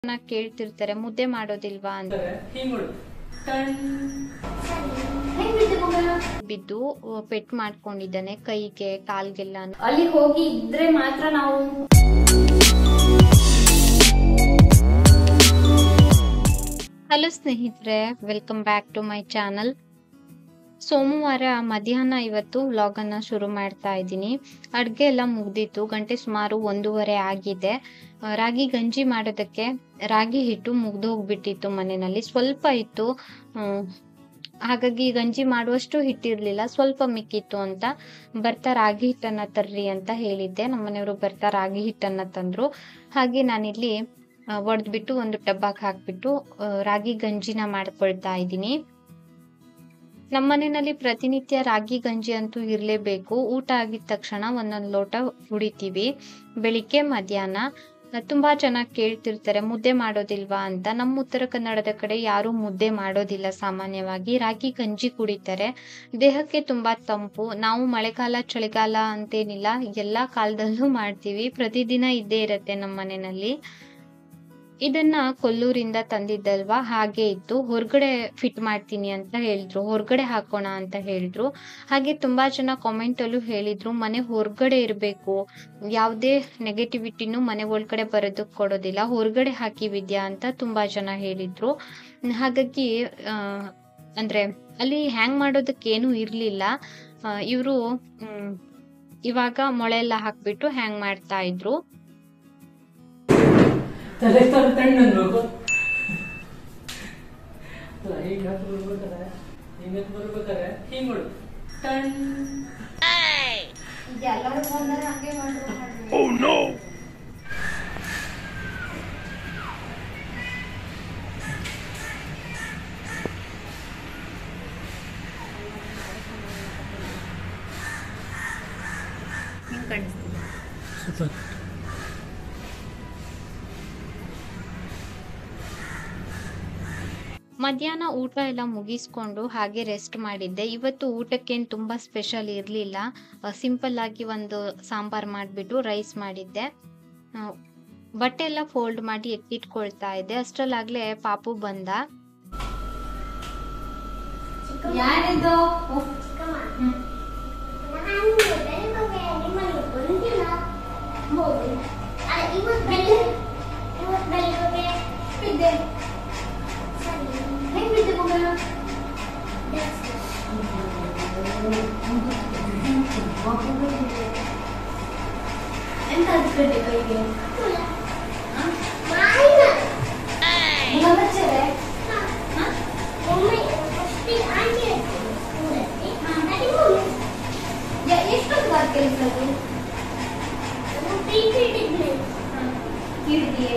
ಚೆನ್ನಾಗಿ ಕೇಳ್ತಿರ್ತಾರೆ ಮುದ್ದೆ ಮಾಡೋದಿಲ್ವಾ ಅಂತ ಹಿಂಗ್ ನೋಡು ಟಣ್ ಹೆಂಗ್ ಬಿದ್ದೆ ಮಗ ಬಿದ್ದು ಪೆಟ್ ಮಾಡ್ಕೊಂಡಿದ್ದಾನೆ ಕೈಗೆ ಕಾಲ್ಗೆಲ್ಲ ಅಲ್ಲಿ ಹೋಗಿ ಇದ್ರೆ ಮಾತ್ರ ನಾವು ಹಲೋ ಸ್ನೇಹಿತರೆ welcome back to my channel ಸೋಮವಾರ ಮಧ್ಯಾಹ್ನ ಇವತ್ತು ವ್ಲಾಗ್ ಅನ್ನ ಶುರು ಮಾಡ್ತಾ ಇದ್ದೀನಿ ಅಡ್ಗೆ ಎಲ್ಲ ಮುಗ್ದಿತ್ತು ಗಂಟೆ ಸುಮಾರು ಒಂದೂವರೆ ಆಗಿದೆ ಆ, ರಾಗಿ ಗಂಜಿ ಮಾಡೋದಕ್ಕೆ ರಾಗಿ ಹಿಟ್ಟು ಮುಗ್ದು ಹೋಗ್ಬಿಟ್ಟಿತ್ತು ಮನೆಯಲ್ಲಿ ಸ್ವಲ್ಪ ಇತ್ತು ಹ್ಮ್, ಹಾಗಾಗಿ ಗಂಜಿ ಮಾಡುವಷ್ಟು ಹಿಟ್ಟಿರ್ಲಿಲ್ಲ ಸ್ವಲ್ಪ ಮಿಕ್ಕಿತ್ತು ಅಂತ ಬರ್ತಾ ರಾಗಿ ಹಿಟ್ಟನ್ನ ತರ್ರಿ ಅಂತ ಹೇಳಿದ್ದೆ ನಮ್ಮನೆಯವರು ಬರ್ತಾ ರಾಗಿ ಹಿಟ್ಟನ್ನ ತಂದ್ರು ಹಾಗೆ ನಾನಿಲ್ಲಿ ಒಡೆದ್ಬಿಟ್ಟು ಒಂದು ಡಬ್ಬಕ್ಕೆ ಹಾಕ್ಬಿಟ್ಟು ಆ, ರಾಗಿ ಗಂಜಿನ ಮಾಡ್ಕೊಳ್ತಾ ಇದ್ದೀನಿ ನಮ್ಮ ಮನೆಯಲ್ಲಿ ಪ್ರತಿನಿತ್ಯ ರಾಗಿ ಗಂಜಿ ಅಂತೂ ಇರಲೇಬೇಕು ಊಟ ಆಗಿದ ತಕ್ಷಣ ಒಂದೊಂದು ಲೋಟ ಕುಡಿತೀವಿ ಬೆಳಿಗ್ಗೆ ಮಧ್ಯಾಹ್ನ ಆ, ತುಂಬಾ ಚೆನ್ನಾಗಿ ಕೇಳ್ತಿರ್ತಾರೆ ಮುದ್ದೆ ಮಾಡೋದಿಲ್ವಾ ಅಂತ ನಮ್ಮ ಉತ್ತರ ಕನ್ನಡದ ಕಡೆ ಯಾರು ಮುದ್ದೆ ಮಾಡೋದಿಲ್ಲ ಸಾಮಾನ್ಯವಾಗಿ ರಾಗಿ ಗಂಜಿ ಕುಡಿತಾರೆ ದೇಹಕ್ಕೆ ತುಂಬಾ ತಂಪು ನಾವು ಮಳೆಗಾಲ ಚಳಿಗಾಲ ಅಂತೇನಿಲ್ಲ ಎಲ್ಲಾ ಕಾಲದಲ್ಲೂ ಮಾಡ್ತೀವಿ ಪ್ರತಿದಿನ ಇದ್ದೇ ಇರತ್ತೆ ನಮ್ಮ ಮನೆಯಲ್ಲಿ ಇದನ್ನ ಕೊಲ್ಲೂರಿಂದ ತಂದಿದ್ದಲ್ವಾ ಹಾಗೆ ಇತ್ತು ಹೊರಗಡೆ ಫಿಟ್ ಮಾಡ್ತೀನಿ ಅಂತ ಹೇಳಿದ್ರು ಹೊರಗಡೆ ಹಾಕೋಣ ಅಂತ ಹೇಳಿದ್ರು ಹಾಗೆ ತುಂಬಾ ಜನ ಕಾಮೆಂಟ್ ಅಲ್ಲೂ ಹೇಳಿದ್ರು ಮನೆ ಹೊರಗಡೆ ಇರಬೇಕು ಯಾವುದೇ ನೆಗೆಟಿವಿಟಿನೂ ಮನೆ ಒಳಗಡೆ ಬರೋದಕ್ಕೆ ಕೊಡೋದಿಲ್ಲ ಹೊರಗಡೆ ಹಾಕಿ ವಿದ್ಯಾ ಅಂತ ತುಂಬಾ ಜನ ಹೇಳಿದ್ರು ಹಾಗಾಗಿ ಆ, ಅಂದ್ರೆ ಅಲ್ಲಿ ಹ್ಯಾಂಗ್ ಮಾಡೋದಕ್ಕೆ ಏನು ಇರ್ಲಿಲ್ಲ ಇವರು ಇವಾಗ ಮೊಳೆ ಎಲ್ಲ ಹಾಕ್ಬಿಟ್ಟು ಹ್ಯಾಂಗ್ ಮಾಡ್ತಾ ಇದ್ರು ತಲೆ ತರ ತಣ್ಣ ಅನ್ಬೇಕು ಅಲ್ಲ ಹಿಂಗ್ ಹತ್ತು ಬರ್ಬೇಕಾರೆ ಹಿಂಗ್ ಹತ್ತು ಬರ್ಬೇಕಾರೆ ಹಿಂಗ್ ನೋಡು ಟಣ್ ಎಲ್ಲರೂ ಬಂದರೆ ಹಂಗೆ ಮಾಡ್ರು ಸೂಪರ್ ಮಧ್ಯಾಹ್ನ ಊಟ ಎಲ್ಲ ಮುಗಿಸ್ಕೊಂಡು ಹಾಗೆ ರೆಸ್ಟ್ ಮಾಡಿದ್ದೆ ಇವತ್ತು ಊಟಕ್ಕೇನು ತುಂಬ ಸ್ಪೆಷಲ್ ಇರಲಿಲ್ಲ ಸಿಂಪಲ್ ಆಗಿ ಒಂದು ಸಾಂಬಾರ್ ಮಾಡಿಬಿಟ್ಟು ರೈಸ್ ಮಾಡಿದ್ದೆ ಆ, ಬಟ್ಟೆ ಎಲ್ಲ ಫೋಲ್ಡ್ ಮಾಡಿ ಎತ್ತಿಟ್ಕೊಳ್ತಾ ಇದ್ದೆ ಅಷ್ಟರಲ್ಲಾಗಲೇ ಪಾಪು ಬಂದ ಯಾರಿದ್ದು ಬಿದ್ದೆ ಹೆಂಗ್ ಬಿದ್ದೆ ಮಗ ಎಂತ ಹಚ್ಕೊಂಡೆ ಕೈಗೆ ಮುಖಬಚ್ಚರೆ ಎಷ್ಟೊತ್ತು ಬಾರ್ ಕೆಲಸ ಅದು ಹಿಡಿದಿಯೇ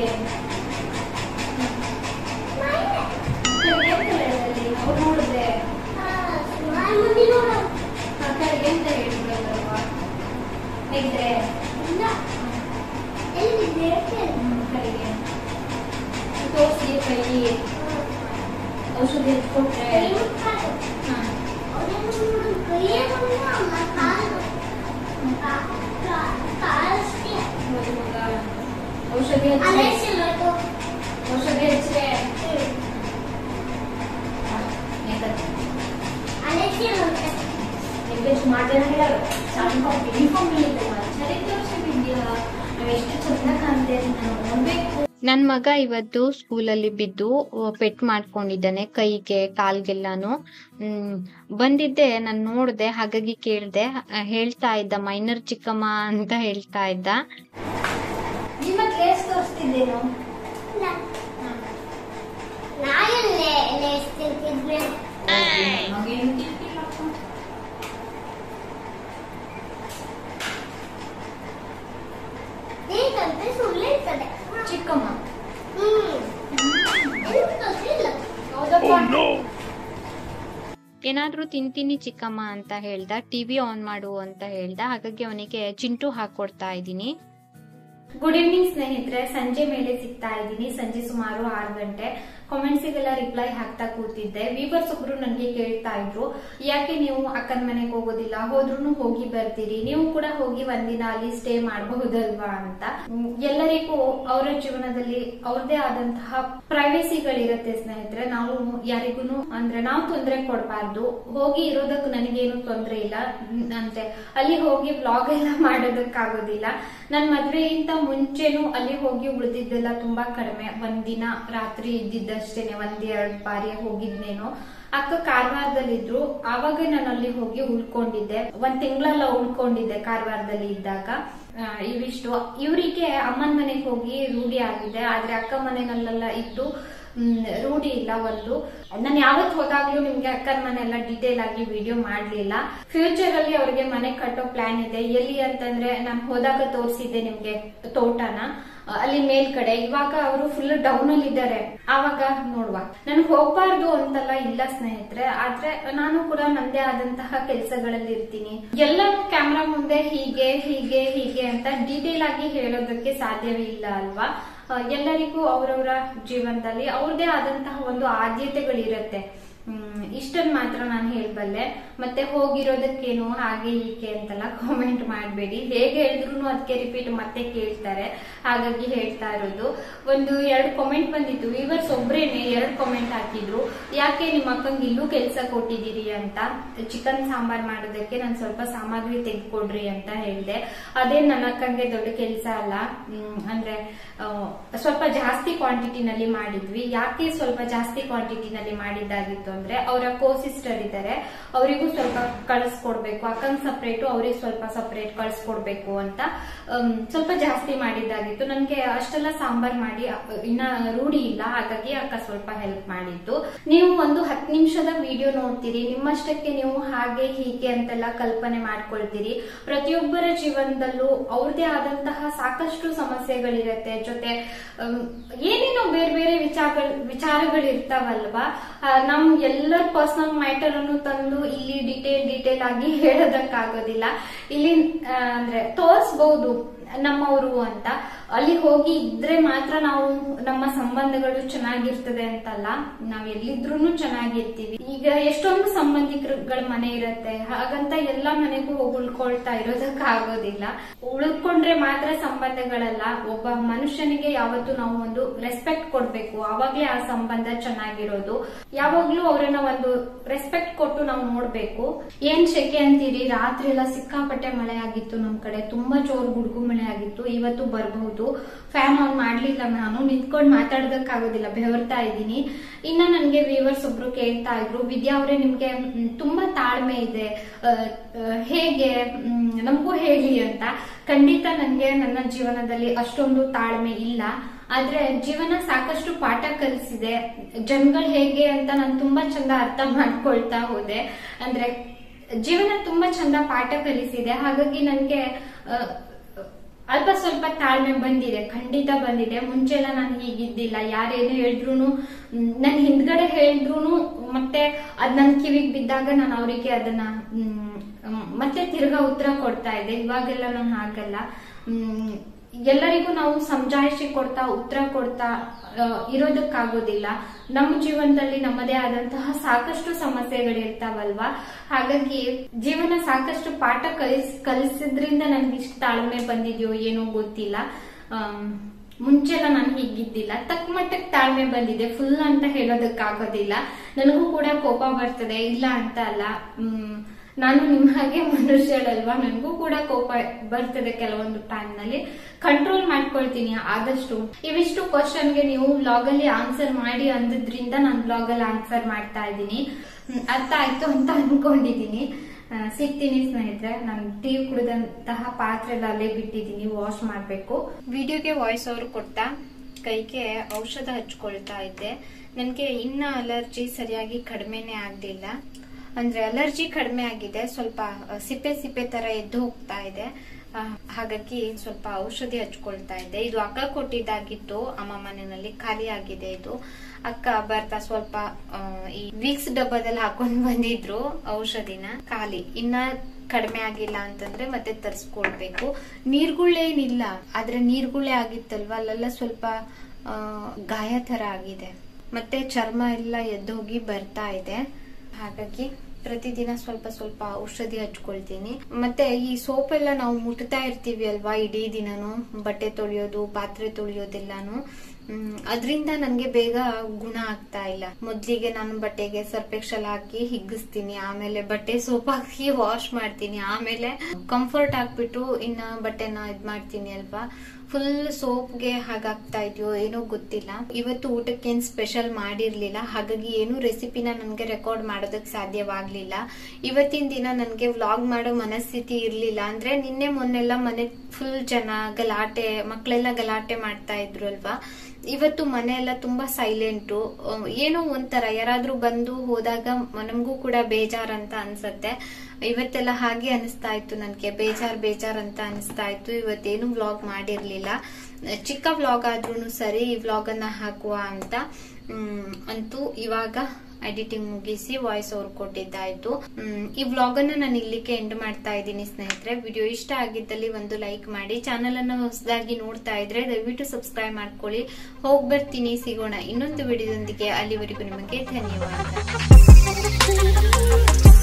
ಅವ್ರು ನೋಡಿದ್ರೆ ಕಡೆಗೆ ಎಂತ ಹೇಳಿದ್ರಲ್ವಾ ಹೇಗಿದ್ರೆ ಕಡೆಗೆ ತೋರಿಸಿ ಕೈ ಔಷಧಿ ಕೊಟ್ರೆ ಔಷಧಿ ಹಚ್ಚಿ ಔಷಧಿ ಹಚ್ಚಿದ್ರೆ ಎಂಗೇಜ್ ಮಾಡ್ದೆ ಹೇಳೋರು ಸ್ವಲ್ಪ ಯೂನಿಫಾರ್ಮ್ ಹೇಳಿದ್ದಲ್ಲ ಚರಿತ್ರೆ ವರ್ಷ ಬಿದ್ದಿಲ್ಲ ನಾವು ಎಷ್ಟು ಚಂದ ಕಾಣ್ತೇವೆ ಅಂತ ನೋಡ್ಬೇಕು ನನ್ನ ಮಗ ಇವತ್ತು ಸ್ಕೂಲಲ್ಲಿ ಬಿದ್ದು ಪೆಟ್ ಮಾಡ್ಕೊಂಡಿದ್ದಾನೆ ಕೈಗೆ ಕಾಲ್ಗೆಲ್ಲಾನು ಹ್ಮ್ ಬಂದಿದ್ದೆ ನಾನು ನೋಡ್ದೆ ಹಾಗಾಗಿ ಕೇಳ್ದೆ ಆ, ಹೇಳ್ತಾ ಇದ್ದ ಮೈನರ್ ಚಿಕ್ಕಮ್ಮ ಅಂತ ಹೇಳ್ತಾ ಇದ್ದ ನಿಮ್ಮ ಕೇಸ್ ತೋರಿಸ್ತಿದ್ದೇನು ಮಗೇನು ತಿಳ್ತಿಲ್ಲಪ್ಪ ಚಿಕ್ಕಮ್ಮ ಹೌದಪ್ಪ ಏನಾದ್ರೂ ತಿಂತೀನಿ ಚಿಕ್ಕಮ್ಮ ಅಂತ ಹೇಳ್ದ ಟಿವಿ ಆನ್ ಮಾಡು ಅಂತ ಹೇಳ್ದ ಹಾಗಾಗಿ ಅವನಿಗೆ ಚಿಂಟು ಹಾಕೊಡ್ತಾ ಇದ್ದೀನಿ ಗುಡ್ ಈವ್ನಿಂಗ್ ಸ್ನೇಹಿತರೆ ಸಂಜೆ ಮೇಲೆ ಸಿಗ್ತಾ ಇದ್ದೀನಿ ಸಂಜೆ ಸುಮಾರು ಆರು ಗಂಟೆ ಕಾಮೆಂಟ್ಸಿಗೆಲ್ಲ ರಿಪ್ಲೈ ಹಾಕ್ತಾ ಕೂತಿದ್ದೆ ವೀವರ್ಸ್ ಒಬ್ರು ನನಗೆ ಕೇಳ್ತಾ ಇದ್ರು ಯಾಕೆ ನೀವು ಅಕ್ಕನ ಮನೆಗೆ ಹೋಗೋದಿಲ್ಲ ಹೋದ್ರೂ ಹೋಗಿ ಬರ್ತೀರಿ ನೀವು ಕೂಡ ಹೋಗಿ ಒಂದಿನ ಅಲ್ಲಿ ಸ್ಟೇ ಮಾಡಬಹುದಲ್ವಾ ಅಂತ ಹ್ಮ್, ಎಲ್ಲರಿಗೂ ಅವರ ಜೀವನದಲ್ಲಿ ಅವ್ರದೇ ಆದಂತಹ ಪ್ರೈವೇಸಿಗಳಿರುತ್ತೆ ಸ್ನೇಹಿತರೆ ನಾವು ಯಾರಿಗೂ ಅಂದ್ರೆ ನಾವು ತೊಂದರೆ ಕೊಡಬಾರ್ದು ಹೋಗಿ ಇರೋದಕ್ಕೆ ನನಗೇನು ತೊಂದರೆ ಇಲ್ಲ ಹ್ಮ್, ಅಂದ್ರೆ ಅಲ್ಲಿ ಹೋಗಿ ವ್ಲಾಗ್ ಎಲ್ಲ ಮಾಡೋದಕ್ಕಾಗೋದಿಲ್ಲ ನನ್ ಮದ್ವೆಗಿಂತ ಮುಂಚೆನೂ ಅಲ್ಲಿ ಹೋಗಿ ಉಳಿದಿದ್ದೆಲ್ಲ ತುಂಬಾ ಕಡಿಮೆ ಒಂದಿನ ರಾತ್ರಿ ಇದ್ದಿದ್ದಷ್ಟೇನೆ ಒಂದ್ ಎರಡ್ ಬಾರಿ ಹೋಗಿದ್ನೇನೋ ಅಕ್ಕ ಕಾರವಾರದಲ್ಲಿದ್ರು ಆವಾಗ ನಾನು ಅಲ್ಲಿ ಹೋಗಿ ಉಳ್ಕೊಂಡಿದ್ದೆ ಒಂದ್ ತಿಂಗಳೆಲ್ಲ ಉಳ್ಕೊಂಡಿದ್ದೆ ಕಾರವಾರದಲ್ಲಿ ಇದ್ದಾಗ ಆ, ಇವಿಷ್ಟು ಇವರಿಗೆ ಅಮ್ಮನ ಮನೆಗೆ ಹೋಗಿ ರೂಢಿ ಆಗಿದೆ ಆದ್ರೆ ಅಕ್ಕ ಮನೆಗಳೆಲ್ಲ ಇದ್ದು ಮ್, ರೂಢಿ ಇಲ್ಲ ಒಂದು ನಾನು ಯಾವತ್ ಹೋದಾಗ್ಲೂ ನಿಮ್ಗೆ ಅಕ್ಕನ ಮನೆ ಎಲ್ಲ ಡೀಟೇಲ್ ಆಗಿ ವಿಡಿಯೋ ಮಾಡ್ಲಿಲ್ಲ ಫ್ಯೂಚರ್ ಅಲ್ಲಿ ಅವ್ರಿಗೆ ಮನೆ ಕಟ್ಟೋ ಪ್ಲಾನ್ ಇದೆ ಎಲ್ಲಿ ಅಂತಂದ್ರೆ ನಾನು ಹೋದಾಗ ತೋರಿಸಿದ್ದೆ ನಿಮ್ಗೆ ತೋಟನ ಆ, ಅಲ್ಲಿ ಮೇಲ್ಗಡೆ ಇವಾಗ ಅವರು ಫುಲ್ ಡೌನ್ ಅಲ್ಲಿ ಇದ್ದಾರೆ ಆವಾಗ ನೋಡುವ ನಾನು ಹೋಗ್ಬಾರ್ದು ಅಂತಲ್ಲ ಇಲ್ಲ ಸ್ನೇಹಿತರೆ ಆದ್ರೆ ನಾನು ಕೂಡ ನಂದೇ ಆದಂತಹ ಕೆಲಸಗಳಲ್ಲಿ ಇರ್ತೀನಿ ಎಲ್ಲರೂ ಕ್ಯಾಮ್ರಾ ಮುಂದೆ ಹೀಗೆ ಹೀಗೆ ಹೀಗೆ ಅಂತ ಡೀಟೇಲ್ ಆಗಿ ಹೇಳೋದಕ್ಕೆ ಸಾಧ್ಯವೇ ಇಲ್ಲ ಅಲ್ವಾ ಆ, ಎಲ್ಲರಿಗೂ ಅವರವರ ಜೀವನದಲ್ಲಿ ಅವ್ರದೇ ಆದಂತಹ ಒಂದು ಆದ್ಯತೆಗಳಿರತ್ತೆ ಹ್ಮ್ ಇಷ್ಟನ್ ಮಾತ್ರ ನಾನು ಹೇಳ್ಬಲ್ಲೆ ಮತ್ತೆ ಹೋಗಿರೋದಕ್ಕೇನು ಹಾಗೆ ಹೀಗೆ ಅಂತೆಲ್ಲ ಕಾಮೆಂಟ್ ಮಾಡಬೇಡಿ ಹೇಗೆ ಹೇಳಿದ್ರು ಅದಕ್ಕೆ ರಿಪೀಟ್ ಮತ್ತೆ ಕೇಳ್ತಾರೆ ಹಾಗಾಗಿ ಹೇಳ್ತಾ ಇರೋದು ಒಂದು ಎರಡು ಕಾಮೆಂಟ್ ಬಂದಿತ್ತು ವಿವರ್ಸ್ ಒಬ್ರೇನೆ ಎರಡು ಕಾಮೆಂಟ್ ಹಾಕಿದ್ರು ಯಾಕೆ ನಿಮ್ಮ ಅಕ್ಕಂಗೆ ಇಲ್ಲೂ ಕೆಲಸ ಕೊಟ್ಟಿದ್ದೀರಿ ಅಂತ ಚಿಕನ್ ಸಾಂಬಾರ್ ಮಾಡೋದಕ್ಕೆ ನಾನು ಸ್ವಲ್ಪ ಸಾಮಗ್ರಿ ತೆಗೆದುಕೊಡ್ರಿ ಅಂತ ಹೇಳಿದೆ ಅದೇ ನನ್ನ ಅಕ್ಕಂಗೆ ದೊಡ್ಡ ಕೆಲಸ ಅಲ್ಲ ಹ್ಮ್, ಅಂದ್ರೆ ಆ, ಸ್ವಲ್ಪ ಜಾಸ್ತಿ ಕ್ವಾಂಟಿಟಿನಲ್ಲಿ ಮಾಡಿದ್ವಿ ಯಾಕೆ ಸ್ವಲ್ಪ ಜಾಸ್ತಿ ಕ್ವಾಂಟಿಟಿನಲ್ಲಿ ಮಾಡಿದ್ದಾಗಿತ್ತು ಅಂದ್ರೆ ಅವರ ಕೋ ಸಿಸ್ಟರ್ ಇದ್ದಾರೆ ಅವರಿಗೂ ಸ್ವಲ್ಪ ಕಳಿಸ್ಕೊಡ್ಬೇಕು ಅಕ್ಕಂಗ್ ಸಪ್ರೇಟು ಅವ್ರಿಗೆ ಸ್ವಲ್ಪ ಸಪ್ರೇಟ್ ಕಳಿಸ್ಕೊಡ್ಬೇಕು ಅಂತ ಆಮ್, ಸ್ವಲ್ಪ ಜಾಸ್ತಿ ಮಾಡಿದ್ದಾಗಿತ್ತು ನನ್ಗೆ ಅಷ್ಟೆಲ್ಲ ಸಾಂಬಾರ್ ಮಾಡಿ ಅ, ಇನ್ನ ರೂಢಿ ಇಲ್ಲ ಹಾಗಾಗಿ ಅಕ್ಕ ಸ್ವಲ್ಪ ಹೆಲ್ಪ್ ಮಾಡಿದ್ದು ನೀವು ಒಂದು ಹತ್ತು ನಿಮಿಷದ ವಿಡಿಯೋ ನೋಡ್ತೀರಿ ನಿಮ್ಮಷ್ಟಕ್ಕೆ ನೀವು ಹಾಗೆ ಹೀಗೆ ಅಂತೆಲ್ಲ ಕಲ್ಪನೆ ಮಾಡ್ಕೊಳ್ತೀರಿ ಪ್ರತಿಯೊಬ್ಬರ ಜೀವನದಲ್ಲೂ ಅವ್ರದೇ ಆದಂತಹ ಸಾಕಷ್ಟು ಸಮಸ್ಯೆಗಳಿರತ್ತೆ ಜೊತೆ ಅಮ್, ಏನೇನೋ ಬೇರೆ ಬೇರೆ ವಿಚಾರಗಳು ವಿಚಾರಗಳಿರ್ತಾವಲ್ವಾ ಆ, ನಮ್ ಎಲ್ಲರ ಪರ್ಸನಲ್ ಮ್ಯಾಟರ್ ಅನ್ನು ತಂದು ಇಲ್ಲಿ ಡಿಟೇಲ್ ಡಿಟೇಲ್ ಆಗಿ ಹೇಳೋದಕ್ಕಾಗೋದಿಲ್ಲ ಇಲ್ಲಿ ಆ, ಅಂದ್ರೆ ತೋರಿಸಬಹುದು ನಮ್ಮವರು ಅಂತ ಅಲ್ಲಿ ಹೋಗಿ ಇದ್ರೆ ಮಾತ್ರ ನಾವು ನಮ್ಮ ಸಂಬಂಧಗಳು ಚೆನ್ನಾಗಿರ್ತದೆ ಅಂತಲ್ಲ ನಾವ್ ಎಲ್ಲಿದ್ರು ಚೆನ್ನಾಗಿರ್ತೀವಿ ಈಗ ಎಷ್ಟೊಂದು ಸಂಬಂಧಿಕರುಗಳ ಮನೆ ಇರತ್ತೆ ಹಾಗಂತ ಎಲ್ಲಾ ಮನೆಗೂ ಹೋಗಿ ಉಳ್ಕೊಳ್ತಾ ಇರೋದಕ್ಕಾಗೋದಿಲ್ಲ ಉಳ್ಕೊಂಡ್ರೆ ಮಾತ್ರ ಸಂಬಂಧಗಳಲ್ಲ ಒಬ್ಬ ಮನುಷ್ಯನಿಗೆ ಯಾವತ್ತು ನಾವು ಒಂದು ರೆಸ್ಪೆಕ್ಟ್ ಕೊಡ್ಬೇಕು ಅವಾಗ್ಲೇ ಆ ಸಂಬಂಧ ಚೆನ್ನಾಗಿರೋದು ಯಾವಾಗ್ಲೂ ಅವರನ್ನ ಒಂದು ರೆಸ್ಪೆಕ್ಟ್ ಕೊಟ್ಟು ನಾವು ನೋಡ್ಬೇಕು ಏನ್ ಶೆಕೆ ಅಂತೀರಿ ರಾತ್ರಿ ಎಲ್ಲ ಸಿಕ್ಕಾಪಟ್ಟೆ ಮಳೆ ಆಗಿತ್ತು ನಮ್ ಕಡೆ ತುಂಬಾ ಜೋರ್ ಗುಡುಗು ಮಳೆ ಆಗಿತ್ತು ಇವತ್ತು ಬರಬಹುದು ಫ್ಯಾನ್ ಆನ್ ಮಾಡ್ಲಿಲ್ಲ ನಾನು ನಿಂತ್ಕೊಂಡು ಮಾತಾಡೋದಕ್ಕಾಗೋದಿಲ್ಲ ಬೆವರ್ತಾ ಇದ್ದೀನಿ ಇನ್ನ ನನ್ಗೆ ವ್ಯೂವರ್ಸ್ ಒಬ್ರು ಕೇಳ್ತಾ ಇದ್ರು ವಿದ್ಯಾ ಅವರೇ ನಿಮ್ಗೆ ಮ್, ತುಂಬಾ ತಾಳ್ಮೆ ಇದೆ ಆ, ಆ, ಹೇಗೆ ಮ್, ನಮಗೂ ಹೇಳಿ ಅಂತ ಖಂಡಿತ ನನ್ಗೆ ನನ್ನ ಜೀವನದಲ್ಲಿ ಅಷ್ಟೊಂದು ತಾಳ್ಮೆ ಇಲ್ಲ ಆದ್ರೆ ಜೀವನ ಸಾಕಷ್ಟು ಪಾಠ ಕಲಿಸಿದೆ ಜನಗಳು ಹೇಗೆ ಅಂತ ನಾನು ತುಂಬಾ ಚಂದ ಅರ್ಥ ಮಾಡ್ಕೊಳ್ತಾ ಹೋದೆ ಅಂದ್ರೆ ಜೀವನ ತುಂಬಾ ಚಂದ ಪಾಠ ಕಲಿಸಿದೆ ಹಾಗಾಗಿ ನನ್ಗೆ ಆ, ಅಲ್ಪ ಸ್ವಲ್ಪ ತಾಳ್ಮೆ ಬಂದಿದೆ ಖಂಡಿತ ಬಂದಿದೆ ಮುಂಚೆಲ್ಲ ನಾನು ಹೀಗಿದ್ದಿಲ್ಲ ಯಾರೇನು ಹೇಳಿದ್ರು ನನ್ ಹಿಂದ್ಗಡೆ ಹೇಳಿದ್ರು ಮತ್ತೆ ಅದ್ ನನ್ ಕಿವಿಗ್ ಬಿದ್ದಾಗ ನಾನು ಅವರಿಗೆ ಅದನ್ನ ಮ್, ಮ್, ಮತ್ತೆ ತಿರ್ಗಾ ಉತ್ತರ ಕೊಡ್ತಾ ಇದ್ದೆ ಇವಾಗೆಲ್ಲ ನಾನು ಹಾಗಲ್ಲ ಮ್, ಎಲ್ಲರಿಗೂ ನಾವು ಸಮಜಾಯಿಷಿ ಕೊಡ್ತಾ ಉತ್ತರ ಕೊಡ್ತಾ ಆ, ಇರೋದಕ್ಕಾಗೋದಿಲ್ಲ ನಮ್ಮ ಜೀವನದಲ್ಲಿ ನಮ್ಮದೇ ಆದಂತಹ ಸಾಕಷ್ಟು ಸಮಸ್ಯೆಗಳಿರ್ತಾವಲ್ವಾ ಹಾಗಾಗಿ ಜೀವನ ಸಾಕಷ್ಟು ಪಾಠ ಕಲಿಸ್ ಕಲಿಸಿದ್ರಿಂದ ನನ್ಗೆ ಇಷ್ಟು ತಾಳ್ಮೆ ಬಂದಿದ್ಯೋ ಏನೋ ಗೊತ್ತಿಲ್ಲ ಆಮ್, ಮುಂಚೆಲ್ಲ ನಾನು ಹೀಗಿದ್ದಿಲ್ಲ ತಕ್ಕ ಮಟ್ಟಕ್ಕೆ ತಾಳ್ಮೆ ಬಂದಿದೆ ಫುಲ್ ಅಂತ ಹೇಳೋದಕ್ಕಾಗೋದಿಲ್ಲ ನನಗೂ ಕೂಡ ಕೋಪ ಬರ್ತದೆ ಇಲ್ಲ ಅಂತ ಅಲ್ಲ ಹ್ಮ್ ನಾನು ನಿಮ್ಮ ಹಾಗೆ ಮನುಷ್ಯಳಲ್ವಾ ನನಗೂ ಕೂಡ ಕೋಪ ಬರ್ತದೆ ಕೆಲವೊಂದು ಟೈಮ್ ನಲ್ಲಿ ಕಂಟ್ರೋಲ್ ಮಾಡ್ಕೊಳ್ತೀನಿ ಆದಷ್ಟು ಇವಿಷ್ಟು ಕ್ವಶನ್ಗೆ ನೀವು ಬ್ಲಾಗ್ ಅಲ್ಲಿ ಆನ್ಸರ್ ಮಾಡಿ ಅಂದಿದ್ರಿಂದ ನಾನು ಬ್ಲಾಗ್ ಅಲ್ಲಿ ಆನ್ಸರ್ ಮಾಡ್ತಾ ಇದ್ದೀನಿ ಹ್ಮ್, ಅರ್ಥ ಆಯ್ತು ಅಂತ ಅನ್ಕೊಂಡಿದೀನಿ ಆ, ಸಿಗ್ತೀನಿ ಸ್ನೇಹಿತರೆ ನಾನು ಟೀ ಕುಡಿದಂತಹ ಪಾತ್ರೆ ಎಲ್ಲ ಅಲ್ಲೇ ಬಿಟ್ಟಿದ್ದೀನಿ ವಾಶ್ ಮಾಡ್ಬೇಕು ವಿಡಿಯೋಗೆ ವಾಯ್ಸ್ ಓವರ್ ಕೊಡ್ತಾ ಕೈಗೆ ಔಷಧ ಹಚ್ಕೊಳ್ತಾ ಇದ್ದೆ ನನಗೆ ಇನ್ನ ಅಲರ್ಜಿ ಸರಿಯಾಗಿ ಕಡಿಮೆನೆ ಆಗ್ಲಿಲ್ಲ ಅಂದ್ರೆ ಅಲರ್ಜಿ ಕಡಿಮೆ ಆಗಿದೆ ಸ್ವಲ್ಪ ಆ, ಸಿಪ್ಪೆ ಸಿಪ್ಪೆ ತರ ಎದ್ದು ಹೋಗ್ತಾ ಇದೆ ಆ, ಹಾಗಾಗಿ ಸ್ವಲ್ಪ ಔಷಧಿ ಹಚ್ಕೊಳ್ತಾ ಇದ್ದೆ ಇದು ಅಕ್ಕ ಕೊಟ್ಟಿದ್ದಾಗಿತ್ತು ಅಮ್ಮ ಮನೆಯಲ್ಲಿ ಖಾಲಿ ಆಗಿದೆ ಇದು ಅಕ್ಕ ಬರ್ತಾ ಸ್ವಲ್ಪ ಆ, ಈ ವೀಕ್ಸ್ ಡಬ್ಬದಲ್ಲಿ ಹಾಕೊಂಡ್ ಬಂದಿದ್ರು ಔಷಧಿನ ಖಾಲಿ ಇನ್ನ ಕಡಿಮೆ ಆಗಿಲ್ಲ ಅಂತಂದ್ರೆ ಮತ್ತೆ ತರಿಸ್ಕೊಳ್ಬೇಕು ನೀರ್ಗುಳ್ಳೇನಿಲ್ಲ ಆದ್ರೆ ನೀರ್ಗುಳ್ಳೆ ಆಗಿತ್ತಲ್ವಾ ಅಲ್ಲೆಲ್ಲ ಸ್ವಲ್ಪ ಆ, ಗಾಯ ತರ ಆಗಿದೆ ಮತ್ತೆ ಚರ್ಮ ಎಲ್ಲ ಎದ್ದೋಗಿ ಬರ್ತಾ ಇದೆ ಹಾಗಾಗಿ ಪ್ರತಿದಿನ ಸ್ವಲ್ಪ ಸ್ವಲ್ಪ ಔಷಧಿ ಹಚ್ಕೊಳ್ತೀನಿ ಮತ್ತೆ ಈ ಸೋಪ್ ಎಲ್ಲ ನಾವು ಮುಟ್ತಾ ಇರ್ತೀವಿ ಅಲ್ವಾ ಇಡೀ ದಿನನು ಬಟ್ಟೆ ತೊಳೆಯೋದು ಪಾತ್ರೆ ತೊಳೆಯೋದೆಲ್ಲಾನು ಅದರಿಂದ ನನಗೆ ಬೇಗ ಗುಣ ಆಗ್ತಾ ಇಲ್ಲ ಮೊದ್ಲಿಗೆ ನಾನು ಬಟ್ಟೆಗೆ ಸರ್ಪೆಕ್ಷಲ್ ಹಾಕಿ ಹಿಗ್ಗಿಸ್ತೀನಿ ಆಮೇಲೆ ಬಟ್ಟೆ ಸೋಪ್ ಹಾಕಿ ವಾಶ್ ಮಾಡ್ತೀನಿ ಆಮೇಲೆ ಕಂಫರ್ಟ್ ಹಾಕ್ಬಿಟ್ಟು ಇನ್ನ ಬಟ್ಟೆನ ಇದ್ ಮಾಡ್ತೀನಿ ಅಲ್ವಾ ಫುಲ್ ಸೋಪ್ಗೆ ಹಾಗಾಗ್ತಾ ಇದೆಯೋ ಏನೋ ಗೊತ್ತಿಲ್ಲ ಇವತ್ತು ಊಟಕ್ಕೆ ಏನ್ ಸ್ಪೆಷಲ್ ಮಾಡಿರ್ಲಿಲ್ಲ ಹಾಗಾಗಿ ಏನು ರೆಸಿಪಿನ ನನ್ಗೆ ರೆಕಾರ್ಡ್ ಮಾಡೋದಕ್ಕೆ ಸಾಧ್ಯವಾಗ್ಲಿಲ್ಲ ಇವತ್ತಿನ ದಿನ ನನ್ಗೆ ವ್ಲಾಗ್ ಮಾಡೋ ಮನಸ್ಥಿತಿ ಇರ್ಲಿಲ್ಲ ಅಂದ್ರೆ ನಿನ್ನೆ ಮೊನ್ನೆಲ್ಲ ಮನೆ ಫುಲ್ ಜನ ಗಲಾಟೆ ಮಕ್ಕಳೆಲ್ಲ ಗಲಾಟೆ ಮಾಡ್ತಾ ಇದ್ರು ಅಲ್ವಾ ಇವತ್ತು ಮನೆ ಎಲ್ಲ ತುಂಬಾ ಸೈಲೆಂಟು ಏನೋ ಒಂಥರ ಯಾರಾದ್ರೂ ಬಂದು ಹೋದಾಗ ನಮಗೂ ಕೂಡ ಬೇಜಾರಂತ ಅನ್ಸತ್ತೆ ಇವತ್ತೆಲ್ಲ ಹಾಗೆ ಅನಿಸ್ತಾ ಇತ್ತು ನನ್ಗೆ ಬೇಜಾರ್ ಬೇಜಾರ್ ಅಂತ ಅನಿಸ್ತಾ ಇತ್ತು ಇವತ್ತೇನು ವ್ಲಾಗ್ ಮಾಡಿರ್ಲಿಲ್ಲ ಚಿಕ್ಕ ವ್ಲಾಗ್ ಆದ್ರೂ ಸರಿ ಈ ವ್ಲಾಗ್ ಅನ್ನ ಹಾಕುವ ಅಂತ ಹ್ಮ್, ಅಂತೂ ಇವಾಗ ಎಡಿಟಿಂಗ್ ಮುಗಿಸಿ ವಾಯ್ಸ್ ಓವರ್ ಕೊಟ್ಟಿದ್ದಾಯ್ತು ಹ್ಮ್, ಈ ವ್ಲಾಗ್ ಅನ್ನ ನಾನು ಇಲ್ಲಿಗೆ ಎಂಡ್ ಮಾಡ್ತಾ ಇದ್ದೀನಿ ಸ್ನೇಹಿತರೆ ವಿಡಿಯೋ ಇಷ್ಟ ಆಗಿದ್ದಲ್ಲಿ ಒಂದು ಲೈಕ್ ಮಾಡಿ ಚಾನಲ್ ಅನ್ನ ಹೊಸದಾಗಿ ನೋಡ್ತಾ ಇದ್ರೆ ದಯವಿಟ್ಟು ಸಬ್ಸ್ಕ್ರೈಬ್ ಮಾಡ್ಕೊಳ್ಳಿ ಹೋಗ್ ಬರ್ತೀನಿ ಸಿಗೋಣ ಇನ್ನೊಂದು ವಿಡಿಯೋದೊಂದಿಗೆ ಅಲ್ಲಿವರೆಗೂ ನಿಮಗೆ ಧನ್ಯವಾದ